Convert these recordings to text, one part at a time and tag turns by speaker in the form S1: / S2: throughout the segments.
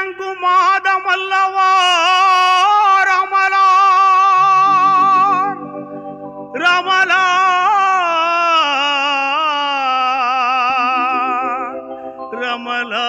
S1: இறங்கும் மாதம் அல்லவா ரமலா ரமலா ரமலா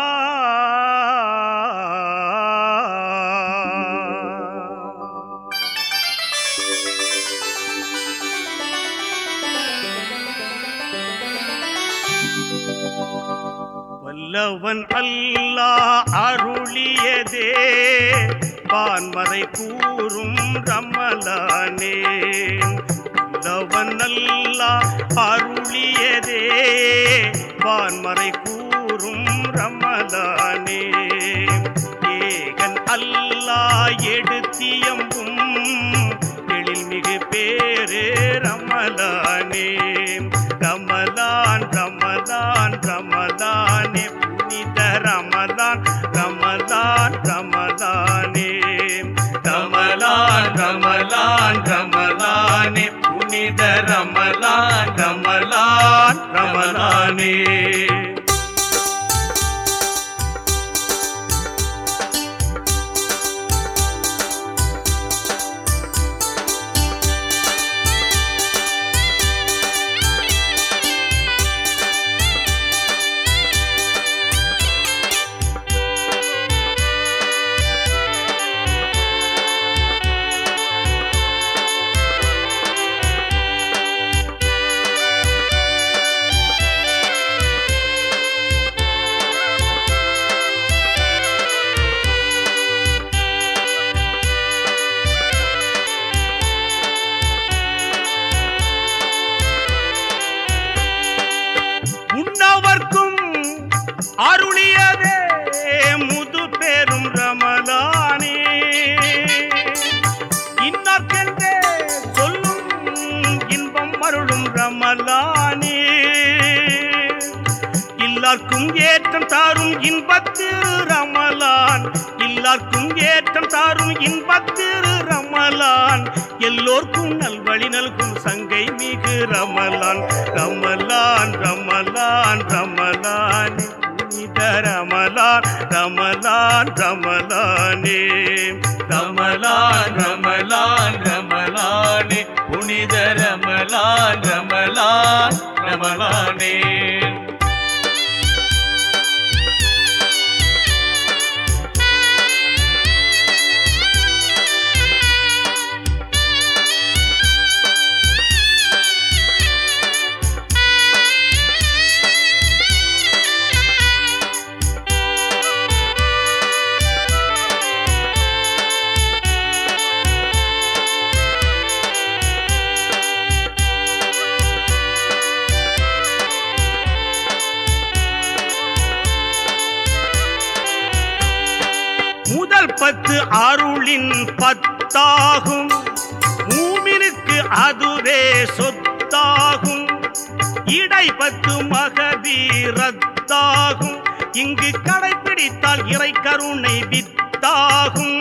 S1: வல்லவன் அல்லாஹ் அருளியதே பான்மறை கூறும் ரமலானே வல்லவன் அல்லாஹ் அருளியதே பான்மறை கூறும் ரமலானே ஏகன் அல்லாஹ் எடுத்தியம்பும் எழில்மிகு பேரு ரமலானே ரமலான் ரமலான் ரமலானே புனித ரமலான் ரமலான் ரமலானே ரமலான் ரமலான் ரமலானே புனித ரமலான் ரமலான் ரமலானே முன்னவர்க்கும் அருளியதே முது பெரும் ரமலானே இன்னார்க்கென்றே சொல்லும் இன்பம் அருளும் ரமலானே எல்லாருக்கும் ஏற்றம் தாரும் இன்பத்திரு ரமலான் எல்லாருக்கும் ஏற்றம் தாரும் இன்பத்திரு ரமலான் எல்லோர்க்கும் நல்வழி நல்கும் சங்கை மிகு ரமலான் ரமலான் ரமலான் ரமலான் புனித ரமலான் ரமலான் ரமலானே ரமலான் ரமலான் ரமலானே புனித ரமலான் ரமலான் ரமலானே முதல் பத்து அருளின் பத்தாகும் மூமினுக்கு அதுவே சொத்தாகும் இடை பத்து மகவீரத்தாகும் இங்கு கடைபிடித்தால் இறை கருணை வித்தாகும்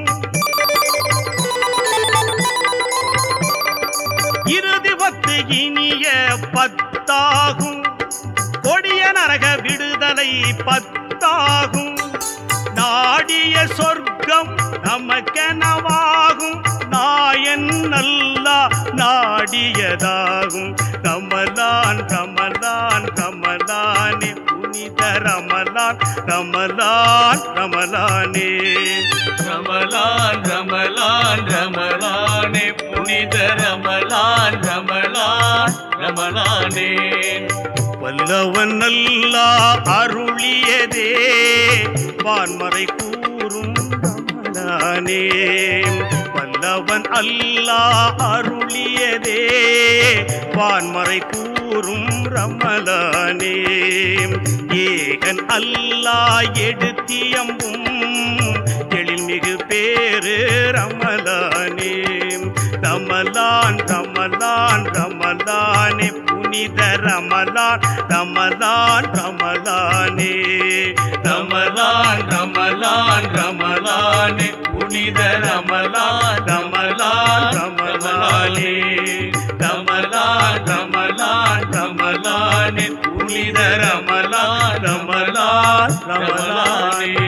S1: இறுதி பத்து இனிய பத்தாகும் கொடிய நரக விடுதலை பத்தாகும் நாடிய சொர்க்கம் நமக்கெனவாகும் நாயன் நல்லா நாடியதாகும் ரமலான் ரமலான் ரமலானே புனித ரமலான் ரமலான் ரமலானே ரமலான் ரமலான் ரமலானே புனித ரமலான் ரமலான் ரமலானே வல்லவன் நல்லா அருளியதே வான்மறை கூறும் ரமலானே வல்லவன் அல்லாஹ் அருளியதே வான்மறை கூறும் ரமலானே ஏகன் அல்லாஹ் எடுத்தியம்பும் எழில்மிகு பேரு ரமலானே ரமலான் ரமலான் ரமலானே புனித ரமலான் ரமலான் ரமலானே ரமலான் ரமலான் ரமலானே புனித ரமலான் ரமலான் ரமலானே ரமலான் ரமலான் ரமலானே புனித ரமலான் ரமலான் ரமலானே